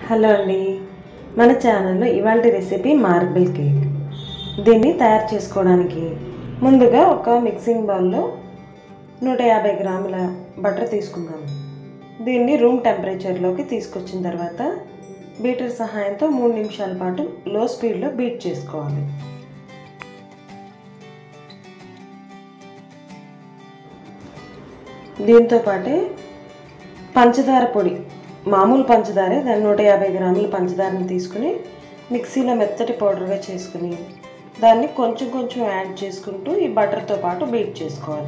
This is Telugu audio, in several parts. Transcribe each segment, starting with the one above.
హలో అండి మన ఛానల్లో ఇవాళ రెసిపీ మార్బుల్ కేక్ దీన్ని తయారు చేసుకోవడానికి ముందుగా ఒక మిక్సింగ్ బౌల్లో నూట యాభై గ్రాముల బటర్ తీసుకుందాం దీన్ని రూమ్ టెంపరేచర్లోకి తీసుకొచ్చిన తర్వాత బీటర్ సహాయంతో మూడు నిమిషాల పాటు లో స్పీడ్లో బీట్ చేసుకోవాలి దీంతో పాటే పంచదార పొడి మామూలు పంచదారే దాన్ని నూట యాభై గ్రాముల పంచదారని తీసుకుని మిక్సీలో మెత్తటి పౌడర్గా చేసుకుని దాన్ని కొంచెం కొంచెం యాడ్ చేసుకుంటూ ఈ బటర్తో పాటు బీట్ చేసుకోవాలి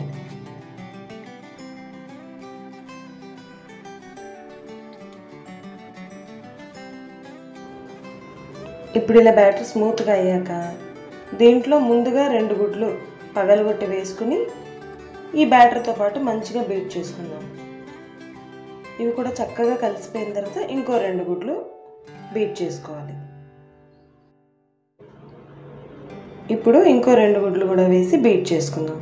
ఇప్పుడు ఇలా బ్యాటర్ స్మూత్గా అయ్యాక దీంట్లో ముందుగా రెండు గుడ్లు పగలగొట్టి వేసుకుని ఈ బ్యాటర్తో పాటు మంచిగా బీట్ చేసుకుందాం ఇవి కూడా చక్కగా కలిసిపోయిన తర్వాత ఇంకో రెండు గుడ్లు బీట్ చేసుకోవాలి ఇప్పుడు ఇంకో రెండు గుడ్లు కూడా వేసి బీట్ చేసుకుందాం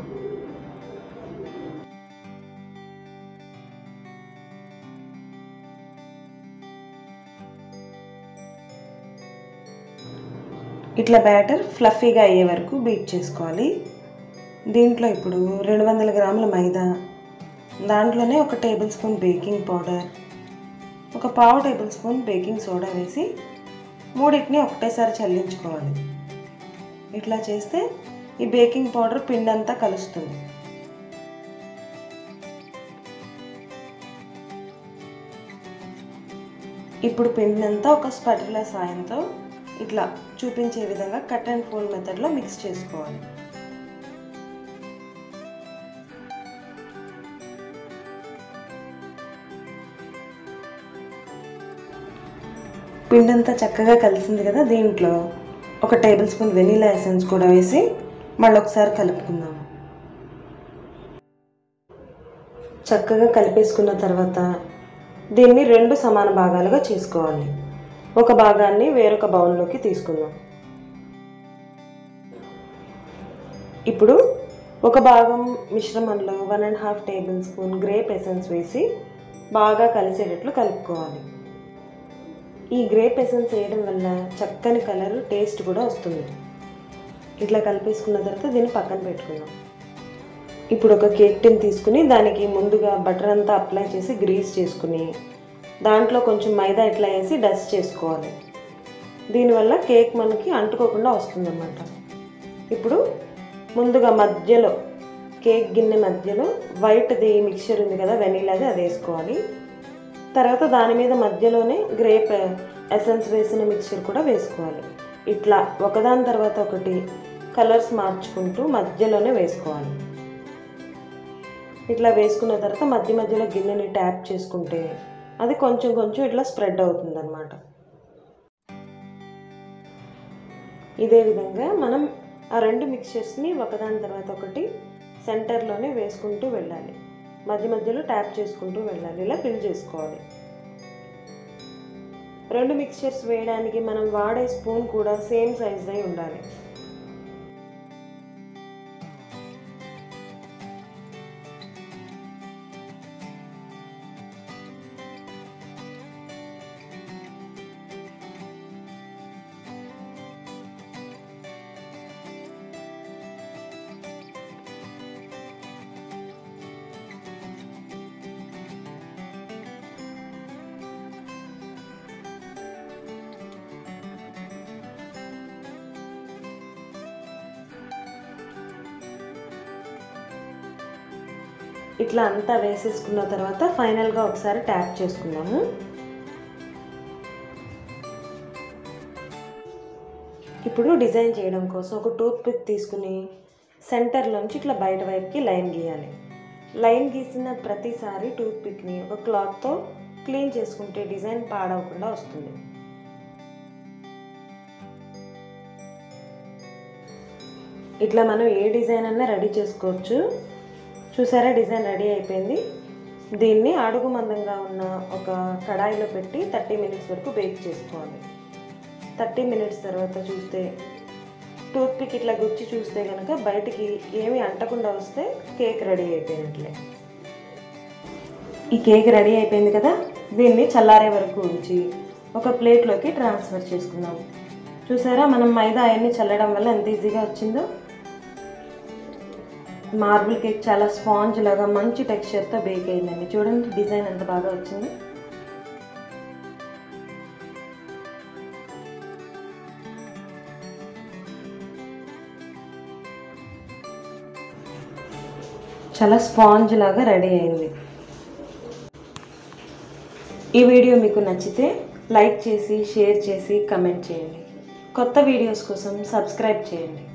ఇట్లా బ్యాటర్ ఫ్లఫీగా అయ్యే వరకు బీట్ చేసుకోవాలి దీంట్లో ఇప్పుడు రెండు వందల గ్రాముల మైదా దాంట్లోనే ఒక టేబుల్ స్పూన్ బేకింగ్ పౌడర్ ఒక పావు టేబుల్ స్పూన్ బేకింగ్ సోడా వేసి మూడింటిని ఒకటేసారి చల్లించుకోవాలి ఇట్లా చేస్తే ఈ బేకింగ్ పౌడర్ పిండి అంతా కలుస్తుంది ఇప్పుడు పిండి అంతా ఒక స్పటిల సాయంతో ఇట్లా చూపించే విధంగా కట్ అండ్ ఫోల్డ్ మెథడ్లో మిక్స్ చేసుకోవాలి పిండి అంతా చక్కగా కలిసింది కదా దీంట్లో ఒక టేబుల్ స్పూన్ వెనీలా ఎసెన్స్ కూడా వేసి మళ్ళీ ఒకసారి కలుపుకుందాం చక్కగా కలిపేసుకున్న తర్వాత దీన్ని రెండు సమాన భాగాలుగా చేసుకోవాలి ఒక భాగాన్ని వేరొక బౌల్లోకి తీసుకుందాం ఇప్పుడు ఒక భాగం మిశ్రమంలో one and half tablespoon grape essence వేసి బాగా కలిసేటట్లు కలుపుకోవాలి ఈ గ్రేప్ ఎసెన్స్ వేయడం వల్ల చక్కని కలర్ టేస్ట్ కూడా వస్తుంది ఇట్లా కలిపేసుకున్న తర్వాత దీన్ని పక్కన పెట్టుకుందాం ఇప్పుడు ఒక కేక్ టిన్ తీసుకుని దానికి ముందుగా బటర్ అంతా అప్లై చేసి గ్రీస్ చేసుకుని దాంట్లో కొంచెం మైదా ఇట్లా వేసి డస్ట్ చేసుకోవాలి దీనివల్ల కేక్ మనకి అంటుకోకుండా వస్తుందన్నమాట ఇప్పుడు ముందుగా మధ్యలో కేక్ గిన్నె మధ్యలో వైట్ది మిక్చర్ ఉంది కదా వెనీలాది అది వేసుకోవాలి తర్వాత దాని మీద మధ్యలోనే గ్రేప్ ఎసెన్స్ వేసిన మిక్చర్ కూడా వేసుకోవాలి ఇట్లా ఒకదాని తర్వాత ఒకటి కలర్స్ మార్చుకుంటూ మధ్యలోనే వేసుకోవాలి ఇట్లా వేసుకున్న తర్వాత మధ్య మధ్యలో గిన్నెని ట్యాప్ చేసుకుంటే అది కొంచెం కొంచెం ఇట్లా స్ప్రెడ్ అవుతుంది అనమాట ఇదే విధంగా మనం ఆ రెండు మిక్చర్స్ని ఒకదాని తర్వాత ఒకటి సెంటర్లోనే వేసుకుంటూ వెళ్ళాలి మధ్య మధ్యలో ట్యాప్ చేసుకుంటూ వెళ్ళాలి ఇలా ఫిల్ చేసుకోవాలి రెండు మిక్చర్స్ వేయడానికి మనం వాడే స్పూన్ కూడా సేమ్ సైజ్ అయి ఉండాలి ఇట్లా అంతా వేసేసుకున్న తర్వాత ఫైనల్గా ఒకసారి ట్యాప్ చేసుకుందాము ఇప్పుడు డిజైన్ చేయడం కోసం ఒక టూత్ పిక్ తీసుకుని సెంటర్లోంచి ఇట్లా బయట వైపుకి లైన్ గీయాలి లైన్ గీసిన ప్రతిసారి టూత్ పిక్ని ఒక క్లాత్తో క్లీన్ చేసుకుంటే డిజైన్ పాడవకుండా వస్తుంది ఇట్లా మనం ఏ డిజైన్ అన్నా రెడీ చేసుకోవచ్చు చూసారా డిజైన్ రెడీ అయిపోయింది దీన్ని అడుగు మందంగా ఉన్న ఒక కడాయిలో పెట్టి థర్టీ మినిట్స్ వరకు బేక్ చేసుకోవాలి థర్టీ మినిట్స్ తర్వాత చూస్తే టూత్ పిక్ ఇట్లా గుచ్చి చూస్తే కనుక బయటికి ఏమీ అంటకుండా వస్తే కేక్ రెడీ అయిపోయినట్లే ఈ కేక్ రెడీ అయిపోయింది కదా దీన్ని చల్లారే వరకు ఉంచి ఒక ప్లేట్లోకి ట్రాన్స్ఫర్ చేసుకుందాం చూసారా మనం మైదా అవన్నీ చల్లడం వల్ల ఎంత ఈజీగా వచ్చిందో మార్బుల్ కేక్ చాలా స్పాంజ్ లాగా మంచి టెక్స్చర్తో బేక్ అయిందండి చూడండి డిజైన్ ఎంత బాగా వచ్చింది చాలా స్పాంజ్ లాగా రెడీ అయింది ఈ వీడియో మీకు నచ్చితే లైక్ చేసి షేర్ చేసి కమెంట్ చేయండి కొత్త వీడియోస్ కోసం సబ్స్క్రైబ్ చేయండి